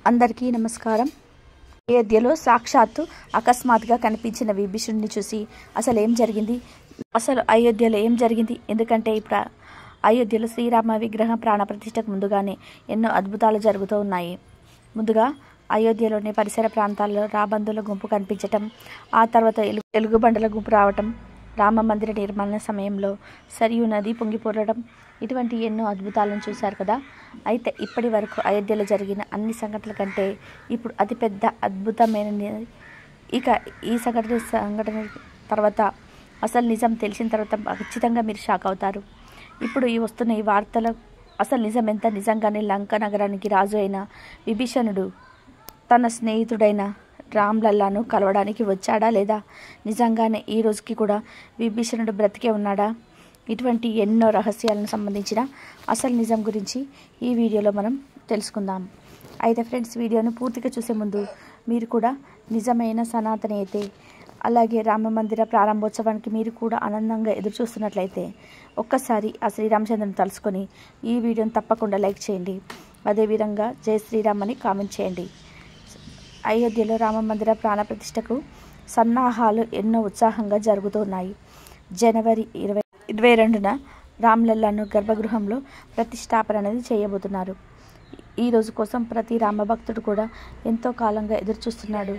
అందరికీ నమస్కారం అయోధ్యలో సాక్షాత్తు అకస్మాత్తుగా కనిపించిన విభీషణుడిని చూసి అసలు ఏం జరిగింది అసలు అయోధ్యలో ఏం జరిగింది ఎందుకంటే ఇప్పుడు అయోధ్యలో శ్రీరామ విగ్రహం ప్రాణప్రతిష్ఠకు ముందుగానే ఎన్నో అద్భుతాలు జరుగుతూ ఉన్నాయి ముందుగా అయోధ్యలోని పరిసర ప్రాంతాల్లో రాబందుల గుంపు కనిపించటం ఆ తర్వాత ఎలుగు ఎలుగుబండల గుంపు రావటం రామ మందిర నిర్మాణ సమయంలో సరియు నది పొంగిపోరడం ఇటువంటి ఎన్నో అద్భుతాలను చూశారు కదా అయితే ఇప్పటి వరకు అయోధ్యలో జరిగిన అన్ని సంఘటనల కంటే ఇప్పుడు అతిపెద్ద అద్భుతమైన ఇక ఈ సంఘటన సంఘటన తర్వాత అసలు నిజం తెలిసిన తర్వాత ఖచ్చితంగా మీరు షాక్ అవుతారు ఇప్పుడు ఈ వస్తున్న ఈ వార్తల అసలు నిజం ఎంత నిజంగానే లంక నగరానికి రాజు అయిన విభీషణుడు తన స్నేహితుడైన రామ్లల్లాను కలవడానికి వచ్చాడా లేదా నిజంగానే ఈ రోజుకి కూడా విభీషణుడు బ్రతికే ఉన్నాడా ఇటువంటి ఎన్నో రహస్యాలను సంబంధించిన అసలు నిజం గురించి ఈ వీడియోలో మనం తెలుసుకుందాం అయితే ఫ్రెండ్స్ వీడియోను పూర్తిగా చూసే ముందు మీరు కూడా నిజమైన సనాతన అయితే అలాగే రామ మందిర ప్రారంభోత్సవానికి మీరు కూడా ఆనందంగా ఎదురు చూస్తున్నట్లయితే ఒక్కసారి ఆ శ్రీరామచంద్రుని తలుసుకొని ఈ వీడియోని తప్పకుండా లైక్ చేయండి అదేవిధంగా జై శ్రీరామ్ అని కామెంట్ చేయండి అయోధ్యలో రామ మందిర ప్రాణప్రతిష్టకు సన్నాహాలు ఎన్నో ఉత్సాహంగా జరుగుతున్నాయి జనవరి ఇరవై ఇరవై రెండున రామ్లల్లాను గర్భగృహంలో ప్రతిష్టాపన అనేది చేయబోతున్నారు ఈ రోజు కోసం ప్రతి రామభక్తుడు కూడా ఎంతో కాలంగా ఎదురు చూస్తున్నాడు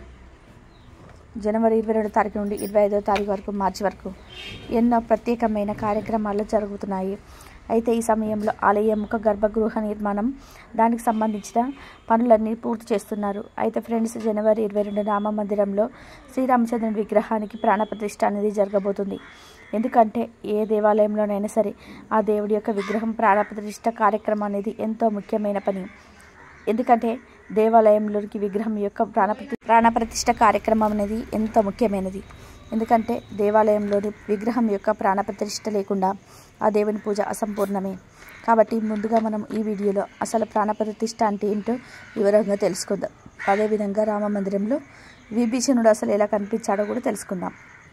జనవరి ఇరవై రెండు తారీఖు నుండి ఇరవై ఐదో తారీఖు వరకు మార్చి వరకు ఎన్నో ప్రత్యేకమైన కార్యక్రమాలు జరుగుతున్నాయి అయితే ఈ సమయంలో ఆలయ ముఖ గర్భగృహ నిర్మాణం దానికి సంబంధించిన పనులన్నీ పూర్తి చేస్తున్నారు అయితే ఫ్రెండ్స్ జనవరి ఇరవై రెండు రామ మందిరంలో శ్రీరామచంద్రుని విగ్రహానికి ప్రాణప్రతిష్ఠ అనేది జరగబోతుంది ఎందుకంటే ఏ దేవాలయంలోనైనా సరే ఆ దేవుడి యొక్క విగ్రహం ప్రాణప్రతిష్ఠ కార్యక్రమం అనేది ఎంతో ముఖ్యమైన పని ఎందుకంటే దేవాలయంలోకి విగ్రహం యొక్క ప్రాణప్రతి ప్రాణప్రతిష్ఠ కార్యక్రమం అనేది ఎంతో ముఖ్యమైనది ఎందుకంటే దేవాలయంలోని విగ్రహం యొక్క ప్రాణప్రతిష్ఠ లేకుండా ఆ దేవుని పూజ అసంపూర్ణమే కాబట్టి ముందుగా మనం ఈ వీడియోలో అసలు ప్రాణప్రతిష్ఠ అంటే ఏంటో వివరంగా తెలుసుకుందాం అదేవిధంగా రామ మందిరంలో విభీషణుడు అసలు ఎలా కనిపించాడో కూడా తెలుసుకుందాం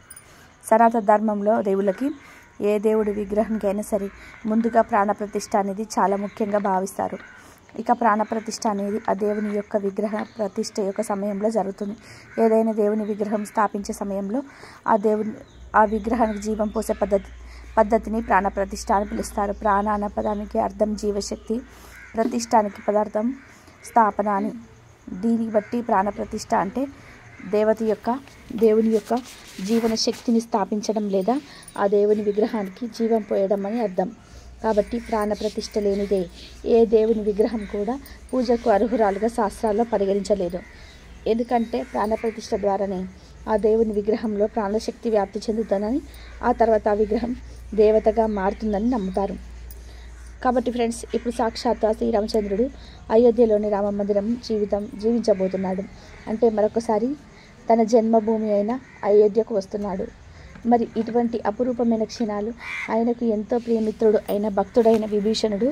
సనాతన ధర్మంలో దేవుళ్ళకి ఏ దేవుడి విగ్రహానికి అయినా సరే ముందుగా ప్రాణప్రతిష్ఠ అనేది చాలా ముఖ్యంగా భావిస్తారు ఇక ప్రాణప్రతిష్ఠ అనేది ఆ దేవుని యొక్క విగ్రహ ప్రతిష్ఠ యొక్క సమయంలో జరుగుతుంది ఏదైనా దేవుని విగ్రహం స్థాపించే సమయంలో ఆ దేవుని ఆ విగ్రహానికి జీవం పోసే పద్ధతి పద్ధతిని ప్రాణప్రతిష్ఠ అని పిలుస్తారు ప్రాణ అన్న పదానికి అర్థం జీవశక్తి ప్రతిష్టానికి పదార్థం స్థాపన అని దీన్ని బట్టి ప్రాణప్రతిష్ఠ అంటే దేవత యొక్క దేవుని యొక్క జీవన శక్తిని స్థాపించడం లేదా ఆ దేవుని విగ్రహానికి జీవం పోయడం అని అర్థం కాబట్టి ప్రాణప్రతిష్ఠ లేనిదే ఏ దేవుని విగ్రహం కూడా పూజకు అర్హురాలుగా శాస్త్రాల్లో పరిగణించలేదు ఎందుకంటే ప్రాణప్రతిష్ఠ ద్వారానే ఆ దేవుని విగ్రహంలో ప్రాణశక్తి వ్యాప్తి చెందుతుందని ఆ తర్వాత ఆ విగ్రహం దేవతగా మారుతుందని నమ్ముతారు కాబట్టి ఫ్రెండ్స్ ఇప్పుడు సాక్షాత్ శ్రీరామచంద్రుడు అయోధ్యలోని రామ మందిరం జీవితం జీవించబోతున్నాడు అంటే మరొకసారి తన జన్మభూమి అయిన అయోధ్యకు వస్తున్నాడు మరి ఇటువంటి అపురూపమైన క్షణాలు ఆయనకు ఎంతో ప్రియమిత్రుడు అయిన భక్తుడైన విభీషణుడు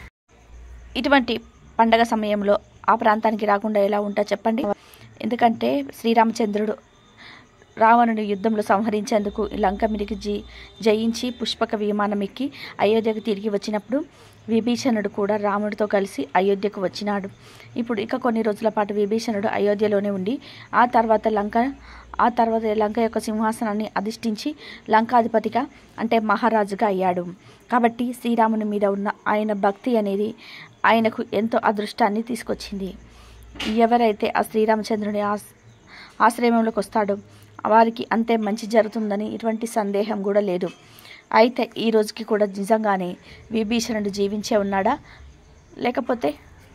ఇటువంటి పండగ సమయంలో ఆ ప్రాంతానికి రాకుండా ఎలా ఉంటా చెప్పండి ఎందుకంటే శ్రీరామచంద్రుడు రావణుని యుద్ధంలో సంహరించేందుకు లంక మీదకి జీ జయించి పుష్పక విమానం ఎక్కి అయోధ్యకు తిరిగి వచ్చినప్పుడు విభీషణుడు కూడా రాముడితో కలిసి అయోధ్యకు వచ్చినాడు ఇప్పుడు ఇక కొన్ని రోజుల పాటు విభీషణుడు అయోధ్యలోనే ఉండి ఆ తర్వాత లంక ఆ తర్వాత లంక యొక్క సింహాసనాన్ని అధిష్ఠించి లంకాధిపతిగా అంటే మహారాజుగా అయ్యాడు కాబట్టి శ్రీరాముని మీద ఉన్న ఆయన భక్తి అనేది ఆయనకు ఎంతో అదృష్టాన్ని తీసుకొచ్చింది ఎవరైతే ఆ శ్రీరామచంద్రుని ఆస్ ఆశ్రయంలోకి వస్తాడో వారికి అంతే మంచి జరుగుతుందని ఎటువంటి సందేహం కూడా లేదు అయితే ఈ రోజుకి కూడా నిజంగానే విభీషణుడు జీవించే ఉన్నాడా లేకపోతే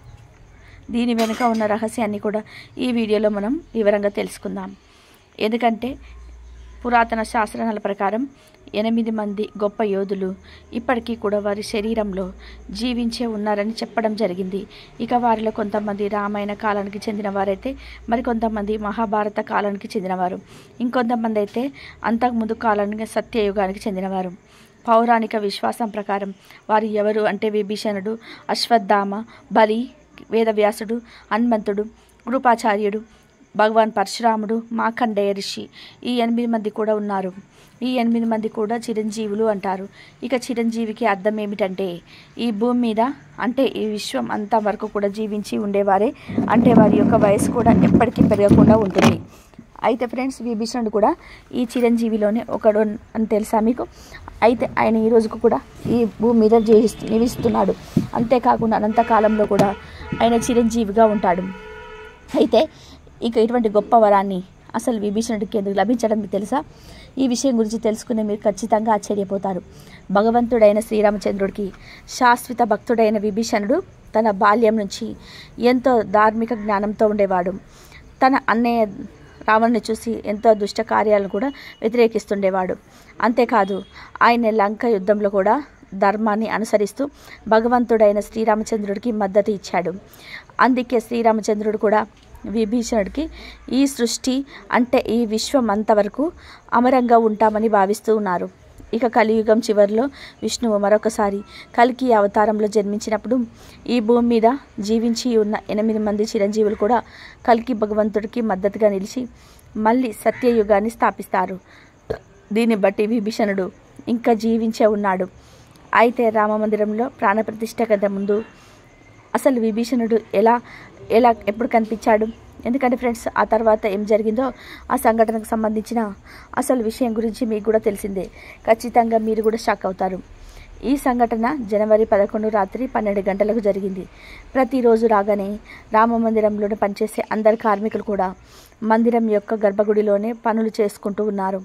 దీని వెనుక ఉన్న రహస్యాన్ని కూడా ఈ వీడియోలో మనం వివరంగా తెలుసుకుందాం ఎందుకంటే పురాతన శాస్త్రాల ప్రకారం ఎనిమిది మంది గొప్ప యోధులు ఇప్పటికీ కూడా వారి శరీరంలో జీవించే ఉన్నారని చెప్పడం జరిగింది ఇక వారిలో కొంతమంది రామాయణ కాలానికి చెందిన వారైతే మరికొంతమంది మహాభారత కాలానికి చెందినవారు ఇంకొంతమంది అయితే అంతకుముందు కాలానికి సత్యయుగానికి చెందినవారు పౌరాణిక విశ్వాసం ప్రకారం వారు ఎవరు అంటే విభీషణుడు అశ్వత్థామ బలి వేదవ్యాసుడు హనుమంతుడు కృపాచార్యుడు భగవాన్ పరశురాముడు మార్కండేయ ఋషి ఈ ఎనిమిది మంది కూడా ఉన్నారు ఈ ఎనిమిది మంది కూడా చిరంజీవులు అంటారు ఇక చిరంజీవికి అర్థం ఏమిటంటే ఈ భూమి మీద అంటే ఈ విశ్వం అంతా వరకు కూడా జీవించి ఉండేవారే అంటే వారి యొక్క వయసు కూడా ఎప్పటికీ పెరగకుండా ఉంటుంది అయితే ఫ్రెండ్స్ విభీషణుడు కూడా ఈ చిరంజీవిలోనే ఒకడు అని తెలుసా మీకు అయితే ఆయన ఈ రోజుకు కూడా ఈ భూమి మీద జీవిస్తూ నివసిస్తున్నాడు అంతేకాకుండా అనంతకాలంలో కూడా ఆయన చిరంజీవిగా ఉంటాడు అయితే ఇక ఇటువంటి గొప్ప వరాన్ని అసలు విభీషణుడికి ఎందుకు లభించడం మీకు తెలుసా ఈ విషయం గురించి తెలుసుకునే మీరు ఖచ్చితంగా ఆశ్చర్యపోతారు భగవంతుడైన శ్రీరామచంద్రుడికి శాశ్వత భక్తుడైన విభీషణుడు తన బాల్యం నుంచి ఎంతో ధార్మిక జ్ఞానంతో ఉండేవాడు తన అన్నయ్య రావణ్ణి చూసి ఎంతో దుష్ట కార్యాలను కూడా వ్యతిరేకిస్తుండేవాడు అంతేకాదు ఆయన లంక యుద్ధంలో కూడా ధర్మాన్ని అనుసరిస్తూ భగవంతుడైన శ్రీరామచంద్రుడికి మద్దతు ఇచ్చాడు అందుకే శ్రీరామచంద్రుడు కూడా విభీషణుడికి ఈ సృష్టి అంటే ఈ విశ్వం అంతవరకు అమరంగా ఉంటామని భావిస్తూ ఉన్నారు ఇక కలియుగం చివరిలో విష్ణువు మరొకసారి కలికి అవతారంలో జన్మించినప్పుడు ఈ భూమి మీద జీవించి ఉన్న ఎనిమిది మంది చిరంజీవులు కూడా కలికి భగవంతుడికి మద్దతుగా నిలిచి మళ్ళీ సత్యయుగాన్ని స్థాపిస్తారు దీన్ని బట్టి విభీషణుడు ఇంకా జీవించే ఉన్నాడు అయితే రామమందిరంలో ప్రాణప్రతిష్ఠ కంటే ముందు అసలు విభీషణుడు ఎలా ఎలా ఎప్పుడు కనిపించాడు ఎందుకంటే ఫ్రెండ్స్ ఆ తర్వాత ఏం జరిగిందో ఆ సంఘటనకు సంబంధించిన అసలు విషయం గురించి మీకు కూడా తెలిసిందే ఖచ్చితంగా మీరు కూడా షాక్ అవుతారు ఈ సంఘటన జనవరి పదకొండు రాత్రి పన్నెండు గంటలకు జరిగింది ప్రతిరోజు రాగానే రామ మందిరంలోనే పనిచేసే అందరు కార్మికులు కూడా మందిరం యొక్క గర్భగుడిలోనే పనులు చేసుకుంటూ ఉన్నారు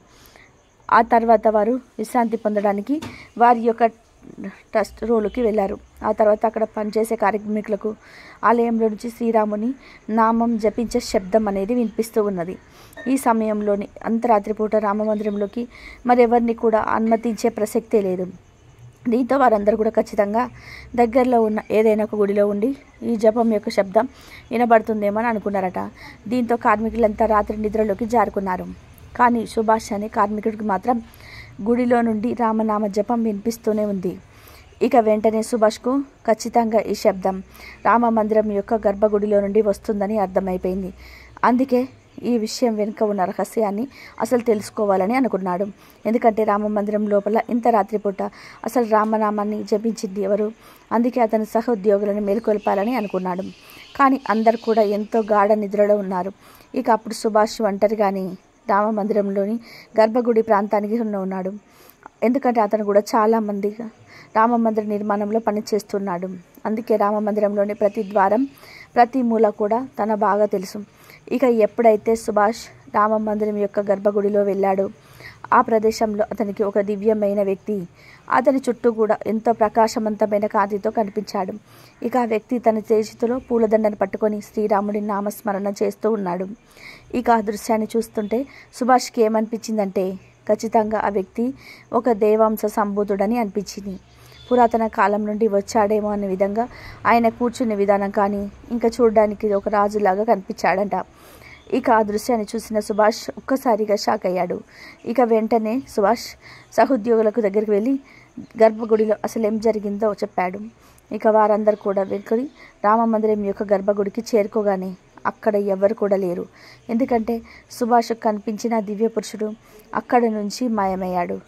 ఆ తర్వాత వారు విశ్రాంతి పొందడానికి వారి యొక్క ట్రస్ట్ రోలుకి వెళ్ళారు ఆ తర్వాత అక్కడ పనిచేసే కార్మికులకు ఆలయంలో నుంచి శ్రీరాముని నామం జపించే శబ్దం అనేది వినిపిస్తూ ఉన్నది ఈ సమయంలోని అంతరాత్రి పూట రామమందిరంలోకి మరెవరిని కూడా అనుమతించే ప్రసక్తే లేదు దీంతో వారందరూ కూడా ఖచ్చితంగా దగ్గరలో ఉన్న ఏదైనా ఒక గుడిలో ఉండి ఈ జపం యొక్క శబ్దం వినబడుతుందేమో అని అనుకున్నారట దీంతో కార్మికులంతా రాత్రి నిద్రలోకి జారుకున్నారు కానీ సుభాష్ అనే కార్మికుడికి మాత్రం గుడిలో నుండి రామనామ జపం వినిపిస్తూనే ఉంది ఇక వెంటనే సుభాష్కు ఖచ్చితంగా ఈ శబ్దం రామ మందిరం యొక్క గర్భగుడిలో నుండి వస్తుందని అర్థమైపోయింది అందుకే ఈ విషయం వెనుక ఉన్న రహస్యాన్ని అసలు తెలుసుకోవాలని అనుకున్నాడు ఎందుకంటే రామ మందిరం లోపల ఇంత రాత్రిపూట అసలు రామనామాన్ని జపించింది ఎవరు అందుకే అతని సహోద్యోగులను మేల్కొల్పాలని అనుకున్నాడు కానీ అందరు కూడా ఎంతో గాఢ నిద్రలో ఉన్నారు ఇక అప్పుడు సుభాష్ ఒంటరిగాని రామ మందిరంలోని గర్భగుడి ప్రాంతానికి ఉన్నాడు ఎందుకంటే అతను కూడా చాలామంది రామ మందిర నిర్మాణంలో పనిచేస్తున్నాడు అందుకే రామ మందిరంలోని ప్రతి ద్వారం ప్రతి మూల కూడా తన బాగా తెలుసు ఇక ఎప్పుడైతే సుభాష్ రామ మందిరం యొక్క గర్భగుడిలో వెళ్ళాడో ఆ ప్రదేశంలో అతనికి ఒక దివ్యమైన వ్యక్తి అతని చుట్టూ కూడా ఎంతో ప్రకాశవంతమైన కాంతితో కనిపించాడు ఇక ఆ వ్యక్తి తన చేతిలో పూలదండను పట్టుకొని శ్రీరాముడి నామస్మరణ చేస్తూ ఉన్నాడు ఇక ఆ దృశ్యాన్ని చూస్తుంటే సుభాష్కి ఏమనిపించిందంటే ఖచ్చితంగా ఆ వ్యక్తి ఒక దేవాంశ సంభూతుడని అనిపించింది పురాతన కాలం నుండి వచ్చాడేమో అనే విధంగా ఆయన కూర్చునే విధానం కానీ ఇంకా చూడడానికి ఒక రాజులాగా కనిపించాడంట ఇక ఆ దృశ్యాన్ని చూసిన సుభాష్ ఒక్కసారిగా షాక్ అయ్యాడు ఇక వెంటనే సుభాష్ సహోద్యోగులకు దగ్గరికి వెళ్ళి గర్భగుడిలో అసలు ఏం జరిగిందో చెప్పాడు ఇక వారందరూ కూడా వెనుకడి రామ మందిరం యొక్క గర్భగుడికి చేరుకోగానే అక్కడ ఎవరు కూడా లేరు ఎందుకంటే సుభాష్ కనిపించిన దివ్య పురుషుడు అక్కడి నుంచి మాయమయ్యాడు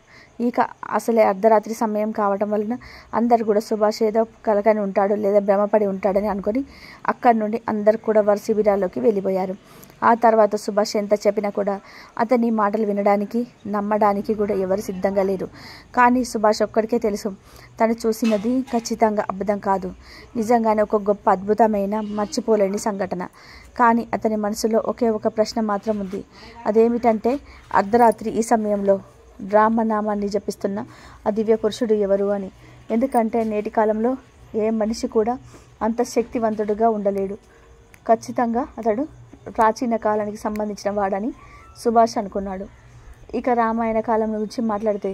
ఇక అసలే అర్ధరాత్రి సమయం కావటం వలన అందరు కూడా సుభాష్ ఏదో కలకని ఉంటాడు లేదా భ్రమపడి ఉంటాడని అనుకొని అక్కడి నుండి అందరు కూడా వారి శిబిరాల్లోకి వెళ్ళిపోయారు ఆ తర్వాత సుభాష్ ఎంత చెప్పినా కూడా అతని మాటలు వినడానికి నమ్మడానికి కూడా ఎవరు సిద్ధంగా లేరు కానీ సుభాష్ ఒక్కడికే తెలుసు తను చూసినది ఖచ్చితంగా అబద్ధం కాదు నిజంగానే ఒక గొప్ప అద్భుతమైన మర్చిపోలేని సంఘటన కానీ అతని మనసులో ఒకే ఒక ప్రశ్న మాత్రం ఉంది అదేమిటంటే అర్ధరాత్రి ఈ సమయంలో రామనామాన్ని జపిస్తున్న ఆ దివ్య పురుషుడు ఎవరు అని ఎందుకంటే నేటి కాలంలో ఏ మనిషి కూడా అంత శక్తివంతుడుగా ఉండలేడు ఖచ్చితంగా అతడు ప్రాచీన కాలానికి సంబంధించిన వాడని సుభాష్ అనుకున్నాడు ఇక రామాయణ కాలం గురించి మాట్లాడితే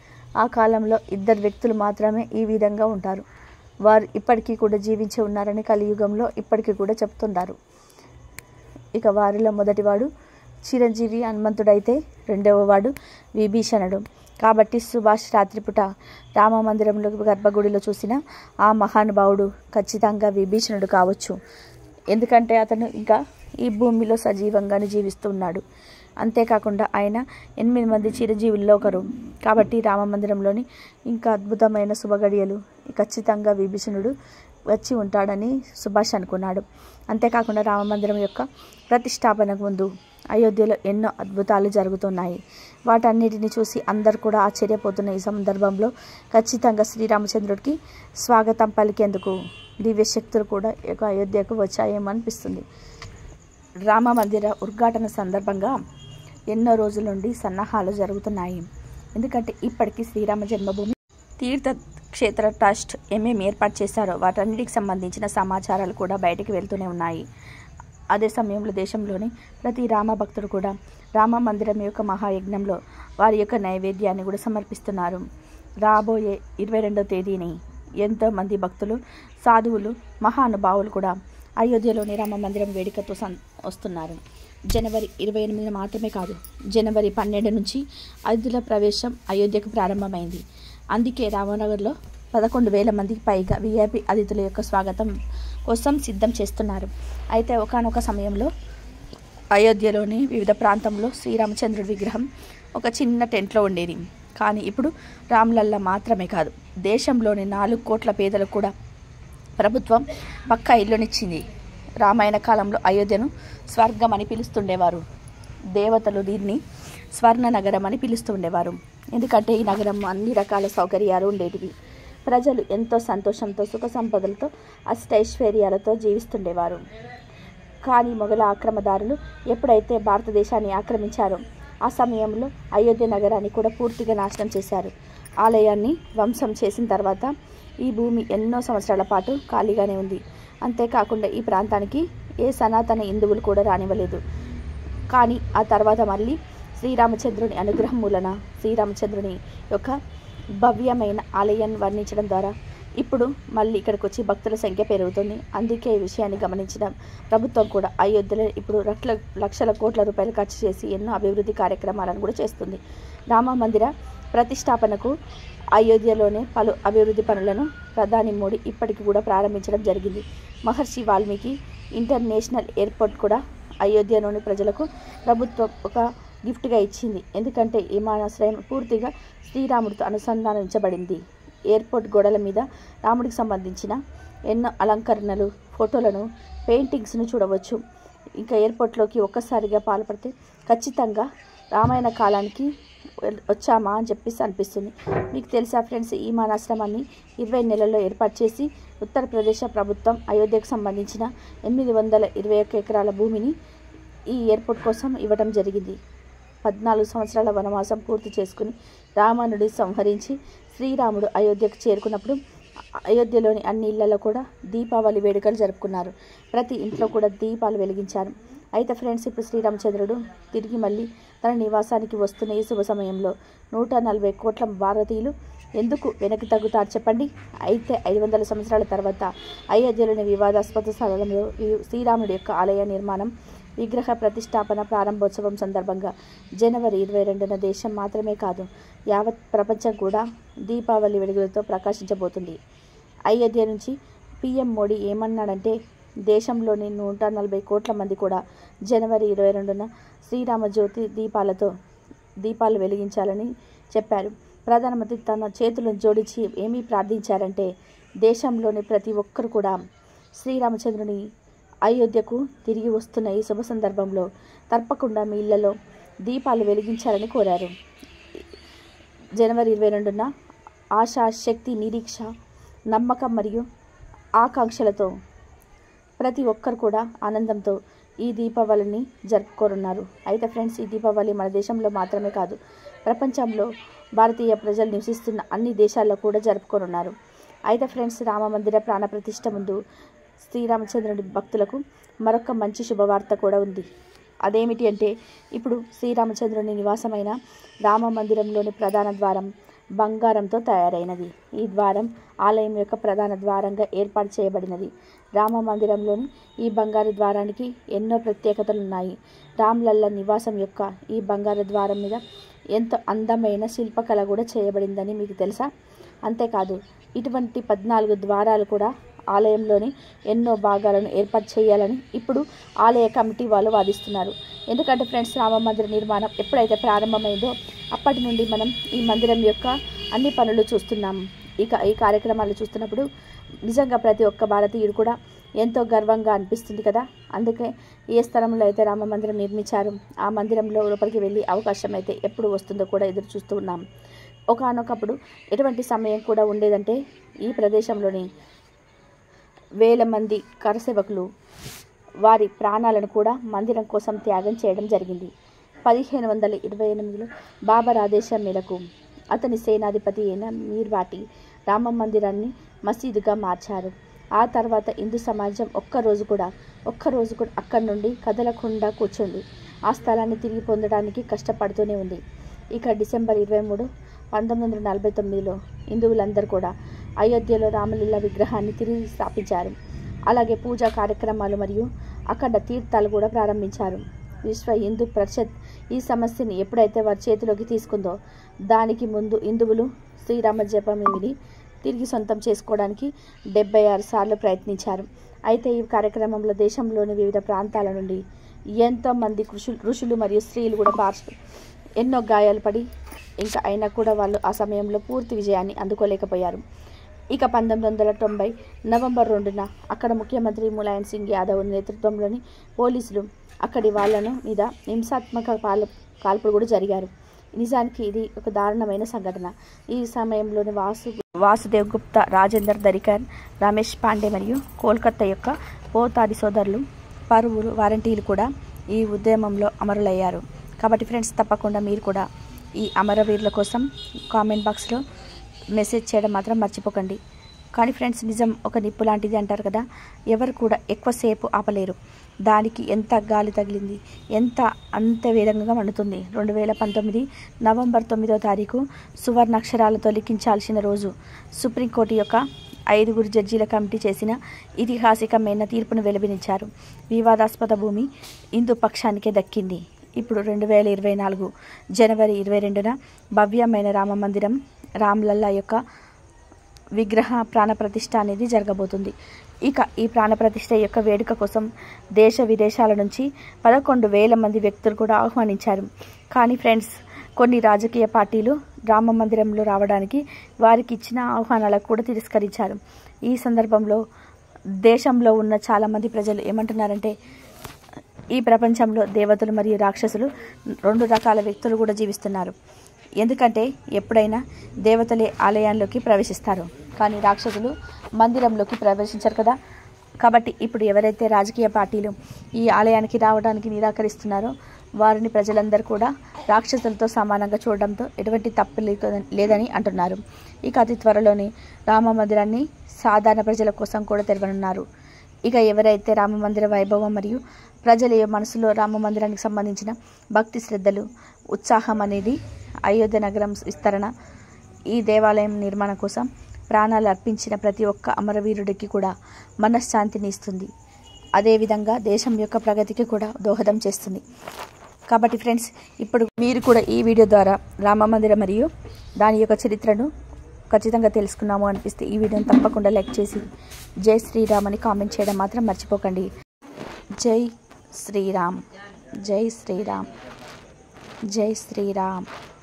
ఆ కాలంలో ఇద్దరు వ్యక్తులు మాత్రమే ఈ విధంగా ఉంటారు వారు ఇప్పటికీ కూడా జీవించి ఉన్నారని కలియుగంలో ఇప్పటికీ కూడా చెప్తున్నారు ఇక వారిలో మొదటివాడు చిరంజీవి హనుమంతుడైతే రెండవ వాడు విభీషణుడు కాబట్టి సుభాష్ రాత్రిపూట రామ మందిరంలో గర్భగుడిలో చూసిన ఆ మహానుభావుడు ఖచ్చితంగా విభీషణుడు కావచ్చు ఎందుకంటే అతను ఇంకా ఈ భూమిలో సజీవంగానే జీవిస్తున్నాడు అంతేకాకుండా ఆయన ఎనిమిది మంది చిరంజీవుల్లో ఒకరు కాబట్టి రామ మందిరంలోని ఇంకా అద్భుతమైన శుభగడియలు ఖచ్చితంగా విభీషణుడు వచ్చి ఉంటాడని సుభాష్ అనుకున్నాడు అంతేకాకుండా రామ మందిరం యొక్క ప్రతిష్టాపనకు ముందు అయోధ్యలో ఎన్నో అద్భుతాలు జరుగుతున్నాయి వాటన్నిటిని చూసి అందరు కూడా ఆశ్చర్యపోతున్న ఈ సందర్భంలో ఖచ్చితంగా శ్రీరామచంద్రుడికి స్వాగతం పలికేందుకు దివ్య శక్తులు కూడా ఈ యొక్క అయోధ్యకు వచ్చాయేమో అనిపిస్తుంది రామ మందిర ఉద్ఘాటన సందర్భంగా ఎన్నో రోజుల నుండి సన్నాహాలు జరుగుతున్నాయి ఎందుకంటే ఇప్పటికీ శ్రీరామ జన్మభూమి తీర్థ క్షేత్ర ట్రస్ట్ ఏమేమి ఏర్పాటు చేశారో వాటన్నిటికి సంబంధించిన సమాచారాలు కూడా బయటికి వెళ్తూనే ఉన్నాయి అదే సమయంలో దేశంలోని ప్రతి రామ భక్తుడు కూడా రామ మందిరం యొక్క మహాయజ్ఞంలో వారి యొక్క నైవేద్యాన్ని కూడా సమర్పిస్తున్నారు రాబోయే ఇరవై రెండో తేదీని ఎంతో మంది భక్తులు సాధువులు మహానుభావులు కూడా అయోధ్యలోని రామ మందిరం వేడుకతో సం వస్తున్నారు జనవరి ఇరవై ఎనిమిదిన మాత్రమే కాదు జనవరి పన్నెండు నుంచి అతిథుల ప్రవేశం అయోధ్యకు ప్రారంభమైంది అందుకే రామనగర్లో పదకొండు వేల మందికి పైగా విఐపి అతిథుల యొక్క స్వాగతం కోసం సిద్ధం చేస్తున్నారు అయితే ఒకానొక సమయంలో అయోధ్యలోని వివిధ ప్రాంతంలో శ్రీరామచంద్రుడి విగ్రహం ఒక చిన్న టెంట్లో ఉండేది కానీ ఇప్పుడు రామ్లల్లా మాత్రమే కాదు దేశంలోని నాలుగు కోట్ల పేదలకు కూడా ప్రభుత్వం పక్కా ఇల్లునిచ్చింది రామాయణ కాలంలో అయోధ్యను స్వర్గం అని పిలుస్తుండేవారు దేవతలు దీన్ని స్వర్ణ నగరం అని పిలుస్తుండేవారు ఎందుకంటే ఈ నగరం అన్ని రకాల సౌకర్యాలు ఉండేటివి ప్రజలు ఎంతో సంతోషంతో సుఖ సంపదలతో అష్టైశ్వర్యాలతో జీవిస్తుండేవారు కానీ మొఘల ఆక్రమదారులు ఎప్పుడైతే భారతదేశాన్ని ఆక్రమించారో ఆ సమయంలో అయోధ్య నగరాన్ని కూడా పూర్తిగా నాశనం చేశారు ఆలయాన్ని ధ్వంసం చేసిన తర్వాత ఈ భూమి ఎన్నో సంవత్సరాల పాటు ఖాళీగానే ఉంది అంతేకాకుండా ఈ ప్రాంతానికి ఏ సనాతన హిందువులు కూడా రానివ్వలేదు కానీ ఆ తర్వాత మళ్ళీ శ్రీరామచంద్రుని అనుగ్రహం మూలన శ్రీరామచంద్రుని యొక్క భవ్యమైన ఆలయాన్ని వర్ణించడం ద్వారా ఇప్పుడు మళ్ళీ ఇక్కడికి వచ్చి భక్తుల సంఖ్య పెరుగుతుంది అందుకే ఈ విషయాన్ని గమనించిన ప్రభుత్వం కూడా అయోధ్యలో ఇప్పుడు లక్షల లక్షల కోట్ల రూపాయలు ఖర్చు చేసి ఎన్నో అభివృద్ధి కార్యక్రమాలను కూడా చేస్తుంది రామ మందిర ప్రతిష్టాపనకు అయోధ్యలోనే పలు అభివృద్ధి పనులను ప్రధాని మోడీ ఇప్పటికి కూడా ప్రారంభించడం జరిగింది మహర్షి వాల్మీకి ఇంటర్నేషనల్ ఎయిర్పోర్ట్ కూడా అయోధ్యలోని ప్రజలకు ప్రభుత్వం ఒక గిఫ్ట్గా ఇచ్చింది ఎందుకంటే విమానాశ్రయం పూర్తిగా శ్రీరాముడితో అనుసంధానించబడింది ఎయిర్పోర్ట్ గోడల మీద రాముడికి సంబంధించిన ఎన్నో అలంకరణలు ఫోటోలను పెయింటింగ్స్ను చూడవచ్చు ఇంకా ఎయిర్పోర్ట్లోకి ఒక్కసారిగా పాల్పడితే ఖచ్చితంగా రామాయణ కాలానికి వెల్- వచ్చామా అని చెప్పేసి అనిపిస్తుంది మీకు తెలుసా ఫ్రెండ్స్ ఈ విమానాశ్రమాన్ని ఇరవై నెలల్లో ఏర్పాటు చేసి ఉత్తరప్రదేశ్ ప్రభుత్వం అయోధ్యకు సంబంధించిన ఎనిమిది వందల ఇరవై ఒక్క ఎకరాల భూమిని ఈ ఎయిర్పోర్ట్ కోసం ఇవ్వడం జరిగింది పద్నాలుగు సంవత్సరాల వనవాసం పూర్తి చేసుకుని రావణుడి సంహరించి శ్రీరాముడు అయోధ్యకు చేరుకున్నప్పుడు అయోధ్యలోని అన్ని ఇళ్లలో కూడా దీపావళి వేడుకలు జరుపుకున్నారు ప్రతి ఇంట్లో కూడా దీపాలు వెలిగించారు అయితే ఫ్రెండ్స్ ఇప్పుడు శ్రీరామచంద్రుడు తిరిగి మళ్ళీ తన నివాసానికి వస్తున్న ఈ శుభ సమయంలో నూట నలభై కోట్ల భారతీయులు ఎందుకు వెనక్కి తగ్గుతారు చెప్పండి అయితే ఐదు వందల సంవత్సరాల తర్వాత అయోధ్యలోని వివాదాస్పద స్థలంలో ఈ శ్రీరాముడి యొక్క ఆలయ నిర్మాణం విగ్రహ ప్రతిష్టాపన ప్రారంభోత్సవం సందర్భంగా జనవరి ఇరవై రెండున దేశం మాత్రమే కాదు యావత్ ప్రపంచం కూడా దీపావళి వెలుగులతో ప్రకాశించబోతుంది అయోధ్య నుంచి పీఎం మోడీ ఏమన్నాడంటే దేశంలోని నూట నలభై కోట్ల మంది కూడా జనవరి ఇరవై రెండున శ్రీరామ జ్యోతి దీపాలతో దీపాలు వెలిగించాలని చెప్పారు ప్రధానమంత్రి తన చేతులను జోడించి ఏమీ ప్రార్థించారంటే దేశంలోని ప్రతి ఒక్కరు కూడా శ్రీరామచంద్రుని అయోధ్యకు తిరిగి వస్తున్న ఈ శుభ సందర్భంలో తప్పకుండా మీ ఇళ్లలో దీపాలు వెలిగించాలని కోరారు జనవరి ఇరవై రెండున ఆశ శక్తి నిరీక్ష నమ్మకం మరియు ఆకాంక్షలతో ప్రతి ఒక్కరు కూడా ఆనందంతో ఈ దీపావళిని జరుపుకోనున్నారు అయితే ఫ్రెండ్స్ ఈ దీపావళి మన దేశంలో మాత్రమే కాదు ప్రపంచంలో భారతీయ ప్రజలు నివసిస్తున్న అన్ని దేశాల్లో కూడా జరుపుకోనున్నారు అయితే ఫ్రెండ్స్ రామ మందిర ప్రాణ ప్రతిష్ఠ ముందు శ్రీరామచంద్రుడి భక్తులకు మరొక మంచి శుభవార్త కూడా ఉంది అదేమిటి అంటే ఇప్పుడు శ్రీరామచంద్రుని నివాసమైన రామ మందిరంలోని ప్రధాన ద్వారం బంగారంతో తయారైనది ఈ ద్వారం ఆలయం యొక్క ప్రధాన ద్వారంగా ఏర్పాటు చేయబడినది రామ మందిరంలోని ఈ బంగారు ద్వారానికి ఎన్నో ప్రత్యేకతలు ఉన్నాయి రామ్లల్ల నివాసం యొక్క ఈ బంగారు ద్వారం మీద ఎంతో అందమైన శిల్పకళ కూడా చేయబడిందని మీకు తెలుసా అంతేకాదు ఇటువంటి పద్నాలుగు ద్వారాలు కూడా ఆలయంలోని ఎన్నో భాగాలను ఏర్పాటు చేయాలని ఇప్పుడు ఆలయ కమిటీ వాళ్ళు వాదిస్తున్నారు ఎందుకంటే ఫ్రెండ్స్ రామ మందిర నిర్మాణం ఎప్పుడైతే ప్రారంభమైందో అప్పటి నుండి మనం ఈ మందిరం యొక్క అన్ని పనులు చూస్తున్నాం ఇక ఈ కార్యక్రమాలు చూస్తున్నప్పుడు నిజంగా ప్రతి ఒక్క భారతీయుడు కూడా ఎంతో గర్వంగా అనిపిస్తుంది కదా అందుకే ఏ స్థలంలో అయితే రామ మందిరం నిర్మించారు ఆ మందిరంలో లోపలికి వెళ్ళి అవకాశం అయితే ఎప్పుడు వస్తుందో కూడా ఎదురు చూస్తూ ఉన్నాం ఒకనొకప్పుడు ఎటువంటి సమయం కూడా ఉండేదంటే ఈ ప్రదేశంలోని వేల మంది కరసేవకులు వారి ప్రాణాలను కూడా మందిరం కోసం త్యాగం చేయడం జరిగింది పదిహేను వందల ఇరవై ఎనిమిదిలో బాబర్ ఆదేశం మేరకు అతని సేనాధిపతి అయిన మీర్వాటి రామ మందిరాన్ని మసీదుగా మార్చారు ఆ తర్వాత హిందూ సమాజం ఒక్కరోజు కూడా ఒక్కరోజు కూడా అక్కడి నుండి కదలకుండా కూర్చుంది ఆ స్థలాన్ని తిరిగి పొందడానికి కష్టపడుతూనే ఉంది ఇక డిసెంబర్ ఇరవై మూడు పంతొమ్మిది వందల నలభై తొమ్మిదిలో హిందువులందరూ కూడా అయోధ్యలో రామలీల విగ్రహాన్ని తిరిగి స్థాపించారు అలాగే పూజా కార్యక్రమాలు మరియు అక్కడ తీర్థాలు కూడా ప్రారంభించారు విశ్వ హిందూ పరిషత్ ఈ సమస్యని ఎప్పుడైతే వారి చేతిలోకి తీసుకుందో దానికి ముందు హిందువులు శ్రీరామ జపమిని తిరిగి సొంతం చేసుకోవడానికి డెబ్బై ఆరు సార్లు ప్రయత్నించారు అయితే ఈ కార్యక్రమంలో దేశంలోని వివిధ ప్రాంతాల నుండి ఎంతోమంది ఋషులు ఋషులు మరియు స్త్రీలు కూడా పార్ష ఎన్నో గాయాలు పడి ఇంకా అయినా కూడా వాళ్ళు ఆ సమయంలో పూర్తి విజయాన్ని అందుకోలేకపోయారు ఇక పంతొమ్మిది వందల తొంభై నవంబర్ రెండున అక్కడ ముఖ్యమంత్రి ములాయం సింగ్ యాదవ్ నేతృత్వంలోని పోలీసులు అక్కడి వాళ్ళను మీద హింసాత్మక పాల కాల్పులు కూడా జరిగారు నిజానికి ఇది ఒక దారుణమైన సంఘటన ఈ సమయంలోని వాసు వాసుదేవ్ గుప్తా రాజేందర్ దరికర్ రమేష్ పాండే మరియు కోల్కతా యొక్క పోతాది సోదరులు పరువులు వారంటీలు కూడా ఈ ఉద్యమంలో అమరులయ్యారు కాబట్టి ఫ్రెండ్స్ తప్పకుండా మీరు కూడా ఈ అమరవీరుల కోసం కామెంట్ బాక్స్లో మెసేజ్ చేయడం మాత్రం మర్చిపోకండి కానీ ఫ్రెండ్స్ నిజం ఒక నిప్పు లాంటిది అంటారు కదా ఎవరు కూడా ఎక్కువసేపు ఆపలేరు దానికి ఎంత గాలి తగిలింది ఎంత అంత వేగంగా మండుతుంది రెండు వేల పంతొమ్మిది నవంబర్ తొమ్మిదో తారీఖు సువర్ణాక్షరాలతో లిఖించాల్సిన రోజు సుప్రీంకోర్టు యొక్క ఐదుగురు జడ్జీల కమిటీ చేసిన ఇతిహాసికమైన తీర్పును వెలువరించారు వివాదాస్పద భూమి హిందూ పక్షానికే దక్కింది ఇప్పుడు రెండు వేల ఇరవై నాలుగు జనవరి ఇరవై రెండున భవ్యమైన రామ మందిరం రామ్లల్లా యొక్క విగ్రహ ప్రాణప్రతిష్ఠ అనేది జరగబోతుంది ఇక ఈ ప్రాణప్రతిష్ఠ యొక్క వేడుక కోసం దేశ విదేశాల నుంచి పదకొండు వేల మంది వ్యక్తులు కూడా ఆహ్వానించారు కానీ ఫ్రెండ్స్ కొన్ని రాజకీయ పార్టీలు రామ మందిరంలో రావడానికి వారికి ఇచ్చిన ఆహ్వానాలకు కూడా తిరస్కరించారు ఈ సందర్భంలో దేశంలో ఉన్న చాలామంది ప్రజలు ఏమంటున్నారంటే ఈ ప్రపంచంలో దేవతలు మరియు రాక్షసులు రెండు రకాల వ్యక్తులు కూడా జీవిస్తున్నారు ఎందుకంటే ఎప్పుడైనా దేవతలే ఆలయాల్లోకి ప్రవేశిస్తారు కానీ రాక్షసులు మందిరంలోకి ప్రవేశించరు కదా కాబట్టి ఇప్పుడు ఎవరైతే రాజకీయ పార్టీలు ఈ ఆలయానికి రావడానికి నిరాకరిస్తున్నారో వారిని ప్రజలందరూ కూడా రాక్షసులతో సమానంగా చూడడంతో ఎటువంటి తప్పు లేక- లేదని అంటున్నారు ఇక అతి త్వరలోనే రామ మందిరాన్ని సాధారణ ప్రజల కోసం కూడా తెరవనున్నారు ఇక ఎవరైతే రామ మందిర వైభవం మరియు ప్రజల మనసులో రామ మందిరానికి సంబంధించిన భక్తి శ్రద్ధలు ఉత్సాహం అనేది అయోధ్య నగరం విస్తరణ ఈ దేవాలయం నిర్మాణం కోసం ప్రాణాలు అర్పించిన ప్రతి ఒక్క అమరవీరుడికి కూడా మనశ్శాంతిని ఇస్తుంది అదేవిధంగా దేశం యొక్క ప్రగతికి కూడా దోహదం చేస్తుంది కాబట్టి ఫ్రెండ్స్ ఇప్పుడు మీరు కూడా ఈ వీడియో ద్వారా రామ మందిరం మరియు దాని యొక్క చరిత్రను ఖచ్చితంగా తెలుసుకున్నాము అనిపిస్తే ఈ వీడియోని తప్పకుండా లైక్ చేసి జై శ్రీరామ్ అని కామెంట్ చేయడం మాత్రం మర్చిపోకండి జై శ్రీరామ్ జై శ్రీరామ్ జై శ్రీరామ్